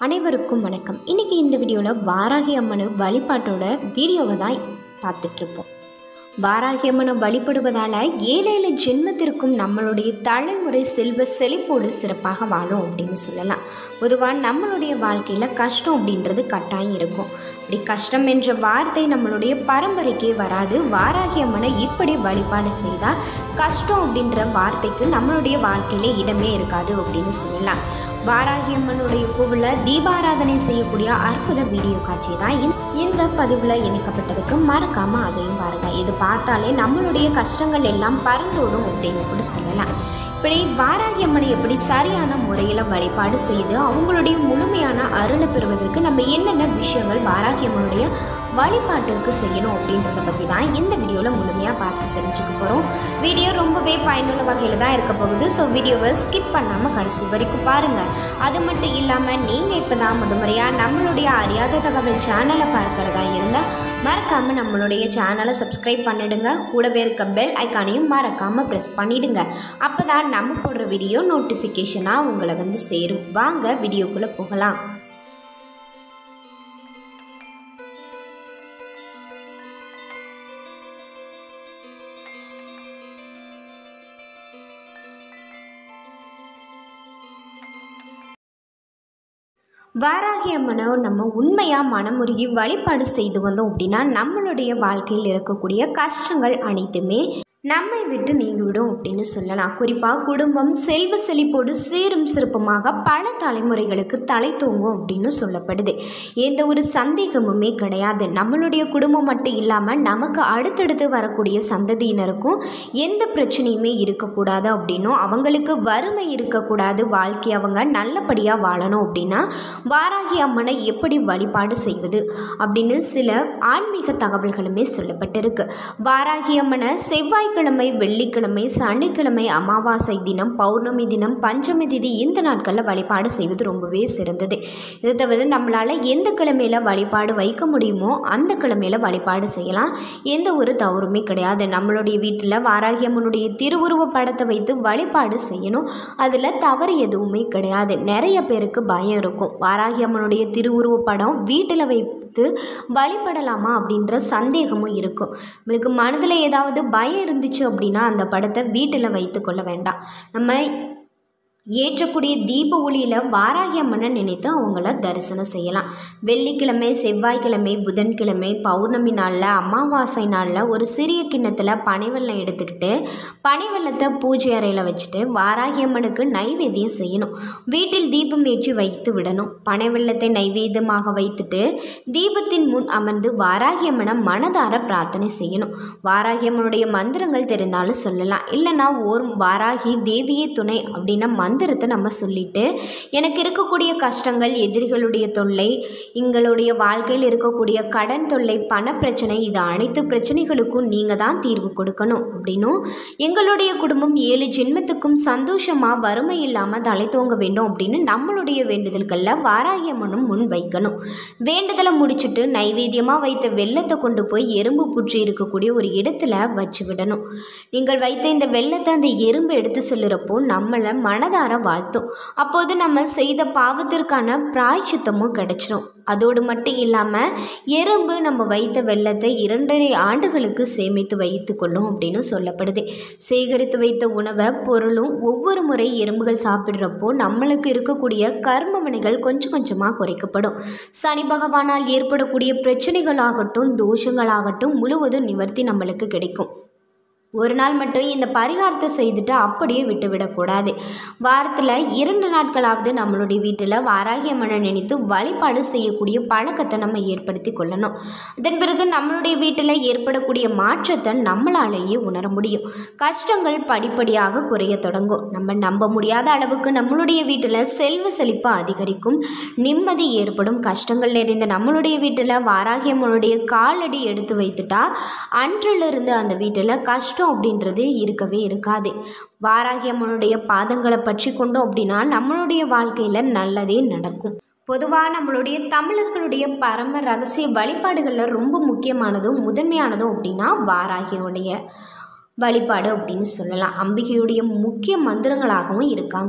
அனைவருக்கும் வணக்கம் இன்றைக்கி இந்த வீடியோவில் வாராகி அம்மனு வழிபாட்டோட வீடியோவை தான் பார்த்துட்ருப்போம் வாராகி அம்மனை வழிபடுவதால் ஏழு ஏழு ஜென்மத்திற்கும் நம்மளுடைய தலைமுறை செல்வ செழிப்போடு சிறப்பாக வாழும் அப்படின்னு சொல்லலாம் பொதுவாக நம்மளுடைய வாழ்க்கையில் கஷ்டம் அப்படின்றது கட்டாயம் இருக்கும் அப்படி கஷ்டம் என்ற வார்த்தை நம்மளுடைய பரம்பரைக்கே வராது வாராகி அம்மனை இப்படி வழிபாடு செய்தால் கஷ்டம் அப்படின்ற வார்த்தைக்கு நம்மளுடைய வாழ்க்கையில இடமே இருக்காது அப்படின்னு சொல்லலாம் வாராகி அம்மனுடைய கோவிலில் தீபாராதனை செய்யக்கூடிய அற்புத வீடியோ காட்சி தான் இந்த- இந்த பதிவில் இணைக்கப்பட்டிருக்கு மறக்காமல் அதையும் பாருங்கள் இது பார்த்தாலே நம்மளுடைய கஷ்டங்கள் எல்லாம் பறந்தோடும் அப்படின்னு கூட சொல்லலாம் இப்படி வாராகி அம்மனை எப்படி சரியான முறையில் வழிபாடு செய்து அவங்களுடைய முழுமையான அருளை பெறுவதற்கு நம்ம என்னென்ன விஷயங்கள் வாராகி அம்மனுடைய வழிபாட்டிற்கு செய்யணும் அப்படின்றத பற்றி தான் இந்த வீடியோவில் முழுமையாக பார்த்து தெரிஞ்சுக்க போகிறோம் வீடியோ ரொம்பவே பயனுள்ள வகையில் தான் இருக்க போகுது ஸோ வீடியோவை ஸ்கிப் பண்ணாமல் கடைசி வரைக்கும் பாருங்கள் அது மட்டும் இல்லாமல் நீங்கள் இப்போ தான் முத முறையாக நம்மளுடைய அறியாத தகவல் சேனலை பார்க்குறதா இருந்தால் மறக்காமல் நம்மளுடைய சேனலை சப்ஸ்கிரைப் பண்ணிடுங்க கூடவே இருக்க பெல் ஐக்கானையும் மறக்காமல் ப்ரெஸ் பண்ணிடுங்க அப்போ தான் நம்ம போடுற வீடியோ நோட்டிஃபிகேஷனாக உங்களை வந்து சேரும் வாங்க வீடியோக்குள்ளே போகலாம் வாராகி அம்மனை நம்ம உண்மையாக மனமுருகி வழிபாடு செய்து வந்தோம் அப்படின்னா நம்மளுடைய வாழ்க்கையில் இருக்கக்கூடிய கஷ்டங்கள் அனைத்துமே நம்மை விட்டு நீங்கிவிடும் அப்படின்னு சொல்லலாம் குறிப்பாக குடும்பம் செல்வ செழிப்போடு சீரும் சிறப்புமாக பல தலைமுறைகளுக்கு தலை தூங்கும் அப்படின்னு சொல்லப்படுது எந்த ஒரு சந்தேகமுமே கிடையாது நம்மளுடைய குடும்பம் மட்டும் இல்லாமல் நமக்கு அடுத்தடுத்து வரக்கூடிய சந்ததியினருக்கும் எந்த பிரச்சனையுமே இருக்கக்கூடாது அப்படின்னும் அவங்களுக்கு வறுமை இருக்கக்கூடாது வாழ்க்கை அவங்க நல்லபடியாக வாழணும் அப்படின்னா வாராகி அம்மனை எப்படி வழிபாடு செய்வது அப்படின்னு சில ஆன்மீக தகவல்களுமே சொல்லப்பட்டிருக்கு வாராகி அம்மனை செவ்வாய்க்கிழமை வெள்ளிக்கிழமை சனிக்கிழமை அமாவாசை தினம் பௌர்ணமி தினம் பஞ்சமி திதி இந்த நாட்களில் வழிபாடு செய்வது ரொம்பவே சிறந்தது இதை தவிர நம்மளால் எந்த கிழமையில் வழிபாடு வைக்க முடியுமோ அந்த கிழமையில் வழிபாடு செய்யலாம் எந்த ஒரு தவறுமே கிடையாது நம்மளுடைய வீட்டில் வாராகி அம்மனுடைய திருவுருவ படத்தை வைத்து வழிபாடு செய்யணும் அதில் தவறு எதுவுமே கிடையாது நிறைய பேருக்கு பயம் இருக்கும் வாராகி அம்மனுடைய திருவுருவ படம் வீட்டில் வைத்து வழிபடலாமா அப்படின்ற சந்தேகமும் இருக்கும் நம்மளுக்கு மனதில் ஏதாவது பயம் இருந்துச்சு அப்படின்னா அந்த படத்தை வீட்டில் வைத்து கொள்ள வேண்டாம் நம்ம ஏற்றக்கூடிய தீப ஒளியில் வாராகி அம்மனை நினைத்து அவங்கள தரிசனம் செய்யலாம் வெள்ளிக்கிழமை செவ்வாய்க்கிழமை புதன்கிழமை பௌர்ணமி நாளில் அமாவாசை நாளில் ஒரு சிறிய கிண்ணத்தில் பனைவெல்லம் எடுத்துக்கிட்டு பனைவெல்லத்தை பூஜை அறையில் வச்சுட்டு வாராகி அம்மனுக்கு நைவேத்தியம் செய்யணும் வீட்டில் தீபம் ஏற்றி வைத்து விடணும் பனைவெல்லத்தை நைவேத்தியமாக வைத்துட்டு தீபத்தின் முன் அமர்ந்து வாராகி அம்மனை மனதார பிரார்த்தனை செய்யணும் வாராகி அம்மனுடைய மந்திரங்கள் தெரிந்தாலும் சொல்லலாம் இல்லைன்னா ஓர் வாராகி தேவியே துணை அப்படின்னா மந்திரத்தை நம்ம சொல்லிட்டு எனக்கு இருக்கக்கூடிய கஷ்டங்கள் எதிரிகளுடைய தொல்லை எங்களுடைய வாழ்க்கையில் இருக்கக்கூடிய கடன் தொல்லை பண பிரச்சனை இது அனைத்து பிரச்சனைகளுக்கும் நீங்கள் தான் தீர்வு கொடுக்கணும் அப்படின்னும் எங்களுடைய குடும்பம் ஏழு ஜென்மத்துக்கும் சந்தோஷமாக வறுமை இல்லாமல் தலை தோங்க வேண்டும் அப்படின்னு நம்மளுடைய வேண்டுதல்களில் வாராகி அம்மனும் முன் வைக்கணும் வேண்டுதலை முடிச்சுட்டு நைவேத்தியமாக வைத்த வெள்ளத்தை கொண்டு போய் எறும்பு புற்று இருக்கக்கூடிய ஒரு இடத்துல வச்சு விடணும் நீங்கள் வைத்த இந்த வெள்ளத்தை அந்த எறும்பு எடுத்து செல்லுறப்போ நம்மளை மனதார வாழ்த்தும் அப்போது நம்ம செய்த பாவத்திற்கான பிராய்ச்சித்தமும் கிடைச்சிரும் அதோடு மட்டும் இல்லாமல் எறும்பு நம்ம வைத்த வெள்ளத்தை இரண்டரை ஆண்டுகளுக்கு சேமித்து வைத்து கொள்ளும் அப்படின்னு சொல்லப்படுது சேகரித்து வைத்த உணவை பொருளும் ஒவ்வொரு முறை எறும்புகள் சாப்பிட்றப்போ நம்மளுக்கு இருக்கக்கூடிய கர்ம வினைகள் கொஞ்சம் கொஞ்சமாக குறைக்கப்படும் சனி பகவானால் ஏற்படக்கூடிய பிரச்சனைகளாகட்டும் தோஷங்களாகட்டும் முழுவதும் நிவர்த்தி நம்மளுக்கு கிடைக்கும் ஒரு நாள் மட்டும் இந்த பரிகாரத்தை செய்துட்டு அப்படியே விட்டுவிடக்கூடாது வாரத்தில் இரண்டு நாட்களாவது நம்மளுடைய வீட்டில் வாராகி அம்மனை நினைத்து வழிபாடு செய்யக்கூடிய பழக்கத்தை நம்ம ஏற்படுத்தி கொள்ளணும் அதன் பிறகு நம்மளுடைய வீட்டில் ஏற்படக்கூடிய மாற்றத்தை நம்மளாலேயே உணர முடியும் கஷ்டங்கள் படிப்படியாக குறைய தொடங்கும் நம்ம நம்ப முடியாத அளவுக்கு நம்மளுடைய வீட்டில் செல்வ செழிப்பு அதிகரிக்கும் நிம்மதி ஏற்படும் கஷ்டங்கள் நிறைந்த நம்மளுடைய வீட்டில் வாராகி அம்மனுடைய காலடி எடுத்து வைத்துட்டா அன்றிலிருந்து அந்த வீட்டில் கஷ்டம் அப்படின்றது இருக்கவே இருக்காது வாராகி அம்மனுடைய பாதங்களை பற்றி கொண்டோம் அப்படின்னா நம்மளுடைய வாழ்க்கையில் நல்லதே நடக்கும் பொதுவாக நம்மளுடைய தமிழர்களுடைய பரம ரகசிய வழிபாடுகளில் ரொம்ப முக்கியமானதும் முதன்மையானதும் அப்படின்னா வாராகியோடைய வழிபாடு அப்படின்னு சொல்லலாம் அம்பிகையுடைய முக்கிய மந்திரங்களாகவும் இருக்காங்க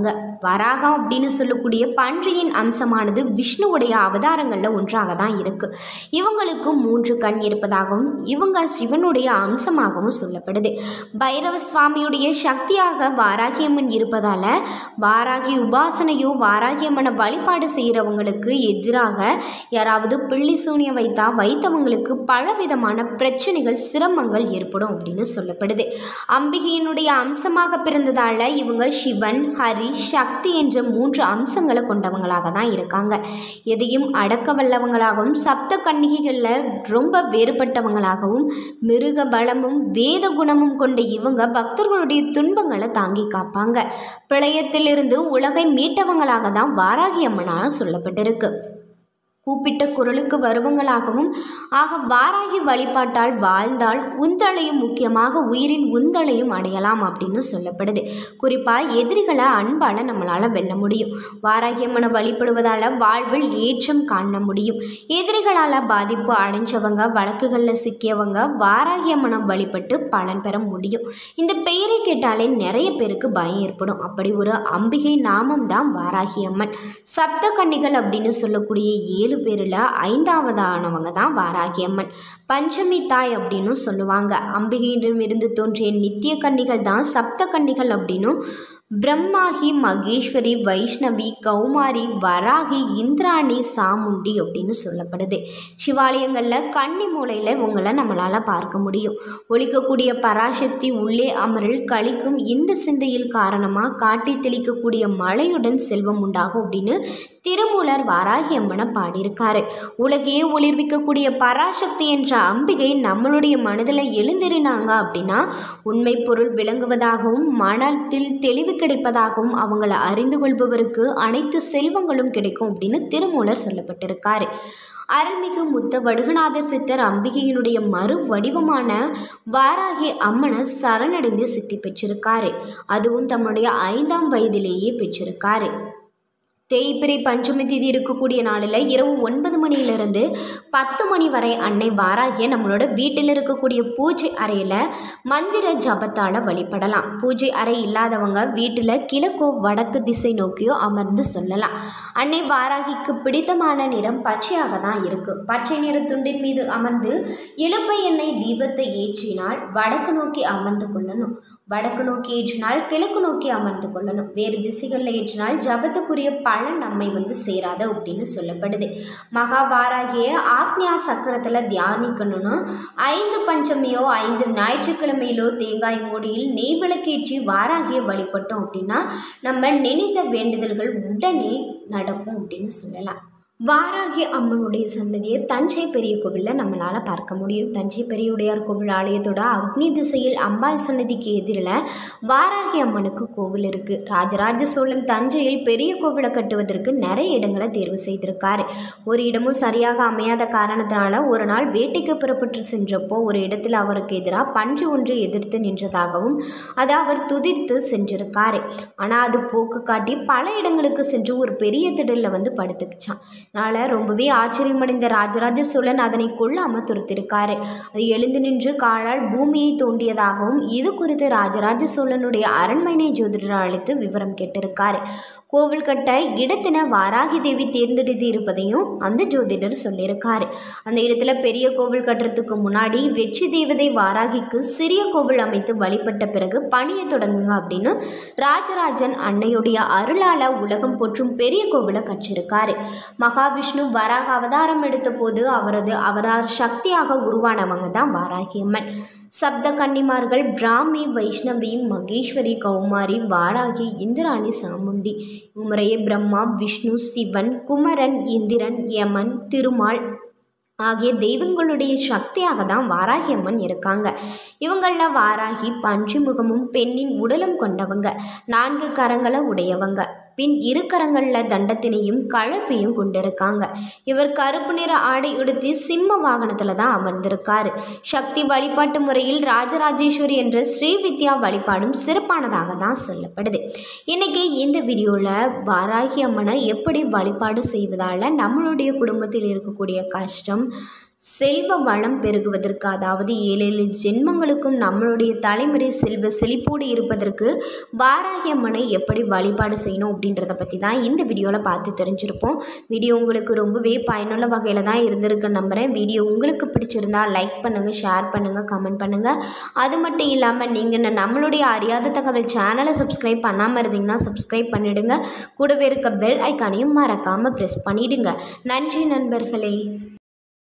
வராகம் அப்படின்னு சொல்லக்கூடிய பன்றியின் அம்சமானது விஷ்ணுவுடைய அவதாரங்களில் ஒன்றாக தான் இருக்குது இவங்களுக்கு மூன்று கண் இருப்பதாகவும் இவங்க சிவனுடைய அம்சமாகவும் சொல்லப்படுது பைரவ சுவாமியுடைய சக்தியாக வாராகியம்மன் இருப்பதால் வாராகி உபாசனையோ வாராகியம்மனை வழிபாடு செய்கிறவங்களுக்கு எதிராக யாராவது பிள்ளி சூனியம் வைத்தா வைத்தவங்களுக்கு பலவிதமான பிரச்சனைகள் சிரமங்கள் ஏற்படும் அப்படின்னு சொல்லப்படுது அம்பிகையினுடைய அம்சமாக பிறந்ததால் இவங்க சிவன் ஹரி சக்தி என்ற மூன்று அம்சங்களை கொண்டவங்களாக தான் இருக்காங்க எதையும் அடக்க வல்லவங்களாகவும் சப்த கன்னிகைகளில் ரொம்ப வேறுபட்டவங்களாகவும் மிருக பலமும் வேத குணமும் கொண்ட இவங்க பக்தர்களுடைய துன்பங்களை தாங்கி காப்பாங்க பிரளயத்திலிருந்து உலகை மீட்டவங்களாக தான் வாராகி அம்மனாக சொல்லப்பட்டிருக்கு கூப்பிட்ட குரலுக்கு வருவங்களாகவும் ஆக வாராகி வழிபாட்டால் வாழ்ந்தால் உந்தளையும் முக்கியமாக உயிரின் உந்தளையும் அடையலாம் அப்படின்னு சொல்லப்படுது குறிப்பாக எதிரிகளை அன்பால் நம்மளால் வெல்ல முடியும் வாராகி அம்மனை வழிபடுவதால் வாழ்வில் ஏற்றம் காண முடியும் எதிரிகளால் பாதிப்பு அடைஞ்சவங்க வழக்குகளில் சிக்கியவங்க வாராகி அம்மனை வழிபட்டு பலன் பெற முடியும் இந்த பெயரை கேட்டாலே நிறைய பேருக்கு பயம் ஏற்படும் அப்படி ஒரு அம்பிகை நாமம் தான் வாராகி அம்மன் சப்த கன்னிகள் அப்படின்னு சொல்லக்கூடிய ஏழு பேரில் ஐந்தாவதானவங்க தான் வாராகி அம்மன் பஞ்சமி தாய் அப்படின்னு சொல்லுவாங்க அம்பிகையிடமிருந்து தோன்றிய நித்திய கன்னிகள் தான் சப்த கன்னிகள் அப்படின்னும் பிரம்மாகி மகேஸ்வரி வைஷ்ணவி கௌமாரி வராகி இந்திராணி சாமுண்டி அப்படின்னு சொல்லப்படுது சிவாலயங்களில் கன்னி மூலையில் இவங்களை நம்மளால் பார்க்க முடியும் ஒழிக்கக்கூடிய பராசக்தி உள்ளே அமரல் கழிக்கும் இந்த சிந்தையில் காரணமாக காட்டி தெளிக்கக்கூடிய மழையுடன் செல்வம் உண்டாகும் அப்படின்னு திருமூலர் வாராகி அம்மனை பாடியிருக்காரு உலகையே ஒளிர்விக்கக்கூடிய பராசக்தி என்ற அம்பிகை நம்மளுடைய மனதில் எழுந்திருனாங்க அப்படின்னா உண்மை பொருள் விளங்குவதாகவும் மனத்தில் தெளிவு கிடைப்பதாகவும் அவங்கள அறிந்து கொள்பவருக்கு அனைத்து செல்வங்களும் கிடைக்கும் அப்படின்னு திருமூலர் சொல்லப்பட்டிருக்காரு அருள்மிகு முத்த வடுகநாத சித்தர் அம்பிகையினுடைய மறு வடிவமான வாராகி அம்மனை சரணடைந்து சித்தி பெற்றிருக்காரு அதுவும் தம்முடைய ஐந்தாம் வயதிலேயே பெற்றிருக்காரு தேய்பிரை பஞ்சமி திதி இருக்கக்கூடிய நாளில் இரவு ஒன்பது மணியிலிருந்து பத்து மணி வரை அன்னை வாராகிய நம்மளோட வீட்டில் இருக்கக்கூடிய பூஜை அறையில் மந்திர ஜபத்தால் வழிபடலாம் பூஜை அறை இல்லாதவங்க வீட்டில் கிழக்கோ வடக்கு திசை நோக்கியோ அமர்ந்து சொல்லலாம் அன்னை வாராகிக்கு பிடித்தமான நிறம் பச்சையாக தான் இருக்குது பச்சை நிற துண்டின் மீது அமர்ந்து இழுப்பை எண்ணெய் தீபத்தை ஏற்றினால் வடக்கு நோக்கி அமர்ந்து கொள்ளணும் வடக்கு நோக்கி ஏற்றினால் கிழக்கு நோக்கி அமர்ந்து கொள்ளணும் வேறு திசைகளில் ஏற்றினால் ஜபத்துக்குரிய பலன் நம்மை வந்து சேராது அப்படின்னு சொல்லப்படுது மகாவாராகிய ஆக்ஞா சக்கரத்தில் தியானிக்கணும்னு ஐந்து பஞ்சமியோ ஐந்து ஞாயிற்றுக்கிழமையிலோ தேங்காய் மூடியில் நெய் விளக்கேற்றி வாராகிய வழிபட்டோம் அப்படின்னா நம்ம நினைத்த வேண்டுதல்கள் உடனே நடக்கும் அப்படின்னு சொல்லலாம் வாராகி அம்மனுடைய சன்னதியை தஞ்சை பெரிய கோவிலில் நம்மளால் பார்க்க முடியும் தஞ்சை பெரியவுடையார் கோவில் ஆலயத்தோட அக்னி திசையில் அம்பாள் சன்னதிக்கு எதிரில் வாராகி அம்மனுக்கு கோவில் இருக்குது ராஜராஜ சோழன் தஞ்சையில் பெரிய கோவிலை கட்டுவதற்கு நிறைய இடங்களை தேர்வு செய்திருக்காரு ஒரு இடமும் சரியாக அமையாத காரணத்தினால ஒரு நாள் வேட்டைக்கு புறப்பட்டு சென்றப்போ ஒரு இடத்தில் அவருக்கு எதிராக பஞ்சு ஒன்று எதிர்த்து நின்றதாகவும் அதை அவர் துதிர்த்து சென்றிருக்காரு ஆனால் அது போக்கு காட்டி பல இடங்களுக்கு சென்று ஒரு பெரிய திடலில் வந்து படுத்துக்கிச்சான் அதனால் ரொம்பவே ஆச்சரியமடைந்த ராஜராஜ சோழன் அதனை கொல்லாமல் துரத்திருக்காரு அது எழுந்து நின்று காலால் பூமியை தோண்டியதாகவும் இது குறித்து ராஜராஜ சோழனுடைய அரண்மனை ஜோதிடர் அழைத்து விவரம் கேட்டிருக்காரு கோவில் கட்ட இடத்தின வாராகி தேவி தேர்ந்தெடுத்து இருப்பதையும் அந்த ஜோதிடர் சொல்லியிருக்காரு அந்த இடத்துல பெரிய கோவில் கட்டுறதுக்கு முன்னாடி வெற்றி தேவதை வாராகிக்கு சிறிய கோவில் அமைத்து வழிபட்ட பிறகு பணியை தொடங்குங்க அப்படின்னு ராஜராஜன் அன்னையுடைய அருளால உலகம் போற்றும் பெரிய கோவிலை கற்றிருக்காரு மகாவிஷ்ணு வராக அவதாரம் எடுத்த போது அவரது அவதார சக்தியாக உருவானவங்க தான் வாராகி அம்மன் சப்த கன்னிமார்கள் பிராமி வைஷ்ணவி மகேஸ்வரி கௌமாரி வாராகி இந்திராணி சாமுண்டி முறையே பிரம்மா விஷ்ணு சிவன் குமரன் இந்திரன் யமன் திருமால் ஆகிய தெய்வங்களுடைய சக்தியாக தான் வாராகி அம்மன் இருக்காங்க இவங்களில் வாராகி பன்றி முகமும் பெண்ணின் உடலும் கொண்டவங்க நான்கு கரங்களை உடையவங்க பின் இரு கரங்களில் தண்டத்தினையும் கழப்பையும் கொண்டிருக்காங்க இவர் கருப்பு நிற ஆடை உடுத்தி சிம்ம வாகனத்தில் தான் அமர்ந்திருக்காரு சக்தி வழிபாட்டு முறையில் ராஜராஜேஸ்வரி என்ற ஸ்ரீ வித்யா வழிபாடும் சிறப்பானதாக தான் சொல்லப்படுது இன்னைக்கு இந்த வீடியோவில் வாராகி அம்மனை எப்படி வழிபாடு செய்வதால் நம்மளுடைய குடும்பத்தில் இருக்கக்கூடிய கஷ்டம் செல்வ வளம் பெருகுவதற்கு அதாவது ஏழு ஏழு ஜென்மங்களுக்கும் நம்மளுடைய தலைமுறை செல்வ செழிப்போடு இருப்பதற்கு வாராகி அம்மனை எப்படி வழிபாடு செய்யணும் அப்படின்றத பற்றி தான் இந்த வீடியோவில் பார்த்து தெரிஞ்சிருப்போம் வீடியோ உங்களுக்கு ரொம்பவே பயனுள்ள வகையில் தான் இருந்திருக்கு நம்புகிறேன் வீடியோ உங்களுக்கு பிடிச்சிருந்தா லைக் பண்ணுங்கள் ஷேர் பண்ணுங்கள் கமெண்ட் பண்ணுங்கள் அது மட்டும் இல்லாமல் நீங்கள் நம்மளுடைய அறியாத தகவல் சேனலை சப்ஸ்கிரைப் பண்ணாமல் இருந்தீங்கன்னா சப்ஸ்கிரைப் பண்ணிவிடுங்க கூடவே இருக்க பெல் ஐக்கானையும் மறக்காமல் ப்ரெஸ் பண்ணிவிடுங்க நன்றி நண்பர்களே